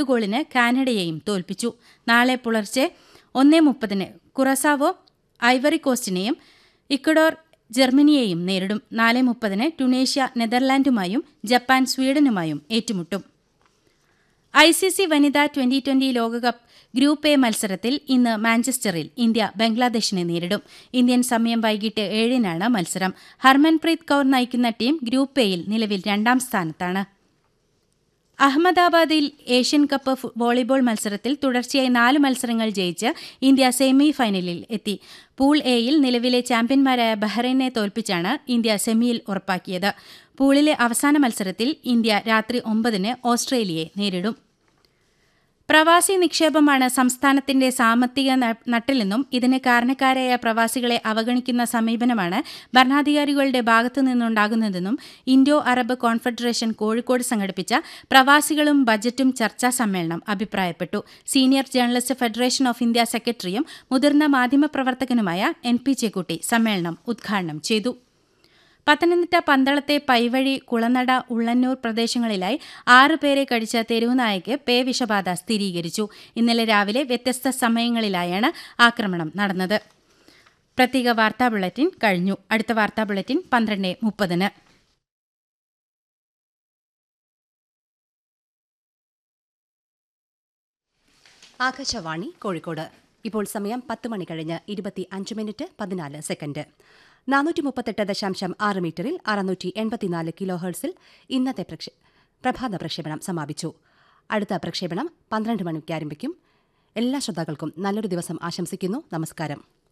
ഗോളിന് കാനഡയെയും തോൽപ്പിച്ചു നാളെ പുലർച്ചെ ഒന്നേ മുപ്പതിന് കുറസാവോ ഐവറി കോസ്റ്റിനെയും ഇക്വഡോർ ജർമ്മനിയെയും നേരിടും നാല് മുപ്പതിന് ടുണേഷ്യ നെതർലാൻഡുമായും ജപ്പാൻ സ്വീഡനുമായും ഏറ്റുമുട്ടും ഐ സി സി വനിതാ ട്വന്റി ട്വന്റി ലോകകപ്പ് ഗ്രൂപ്പ് എ മത്സരത്തിൽ ഇന്ന് മാഞ്ചസ്റ്ററിൽ ഇന്ത്യ ബംഗ്ലാദേശിനെ നേരിടും ഇന്ത്യൻ സമയം വൈകിട്ട് ഏഴിനാണ് മത്സരം ഹർമൻപ്രീത് കൌർ നയിക്കുന്ന ടീം ഗ്രൂപ്പ് എയിൽ നിലവിൽ രണ്ടാം സ്ഥാനത്താണ് അഹമ്മദാബാദിൽ ഏഷ്യൻ കപ്പ് വോളിബോൾ മത്സരത്തിൽ തുടർച്ചയായി നാല് മത്സരങ്ങൾ ജയിച്ച് ഇന്ത്യ സെമി ഫൈനലിൽ എത്തി പൂൾ എയിൽ നിലവിലെ ചാമ്പ്യന്മാരായ ബഹ്റൈനെ തോൽപ്പിച്ചാണ് ഇന്ത്യ സെമിയിൽ ഉറപ്പാക്കിയത് പൂളിലെ അവസാന മത്സരത്തിൽ ഇന്ത്യ രാത്രി ഒമ്പതിന് ഓസ്ട്രേലിയയെ നേരിടും പ്രവാസി നിക്ഷേപമാണ് സംസ്ഥാനത്തിന്റെ സാമ്പത്തിക നട്ടിലെന്നും ഇതിന് കാരണക്കാരായ പ്രവാസികളെ അവഗണിക്കുന്ന സമീപനമാണ് ഭരണാധികാരികളുടെ ഭാഗത്തു നിന്നുണ്ടാകുന്നതെന്നും ഇൻഡോ അറബ് കോൺഫെഡറേഷൻ കോഴിക്കോട് സംഘടിപ്പിച്ച പ്രവാസികളും ബജറ്റും ചർച്ചാ സമ്മേളനം അഭിപ്രായപ്പെട്ടു senior journalist federation of India സെക്രട്ടറിയും മുതിർന്ന മാധ്യമപ്രവർത്തകനുമായ എൻ പി ചെക്കുട്ടി സമ്മേളനം ഉദ്ഘാടനം ചെയ്തു പത്തനംതിട്ട പന്തളത്തെ പൈവഴി കുളനട ഉള്ളന്നൂർ പ്രദേശങ്ങളിലായി ആറ് പേരെ കടിച്ച തെരുവുനായയ്ക്ക് പേ വിഷബാധ സ്ഥിരീകരിച്ചു ഇന്നലെ രാവിലെ വ്യത്യസ്ത സമയങ്ങളിലായാണ് ആക്രമണം നടന്നത് പ്രത്യേക വാർത്താ ബുള്ളറ്റിൻ കഴിഞ്ഞു അടുത്ത വാർത്താ ബുള്ളറ്റിൻ പന്ത്രണ്ട് മുപ്പതിന് ആകാശവാണി കോഴിക്കോട് ഇപ്പോൾ സമയം പത്ത് മണി കഴിഞ്ഞ് ഇരുപത്തി അഞ്ച് മിനിറ്റ് പതിനാല് സെക്കൻഡ് നാനൂറ്റി മുപ്പത്തെട്ട് ദശാംശം ആറ് മീറ്ററിൽ അറുന്നൂറ്റി എൺപത്തിനാല് കിലോ ഹേഴ്സിൽ ഇന്നത്തെ പ്രഭാത പ്രക്ഷേപണം സമാപിച്ചു അടുത്ത പ്രക്ഷേപണം പന്ത്രണ്ട് മണിക്ക് ആരംഭിക്കും എല്ലാ ശ്രോതാക്കൾക്കും നല്ലൊരു ദിവസം ആശംസിക്കുന്നു നമസ്കാരം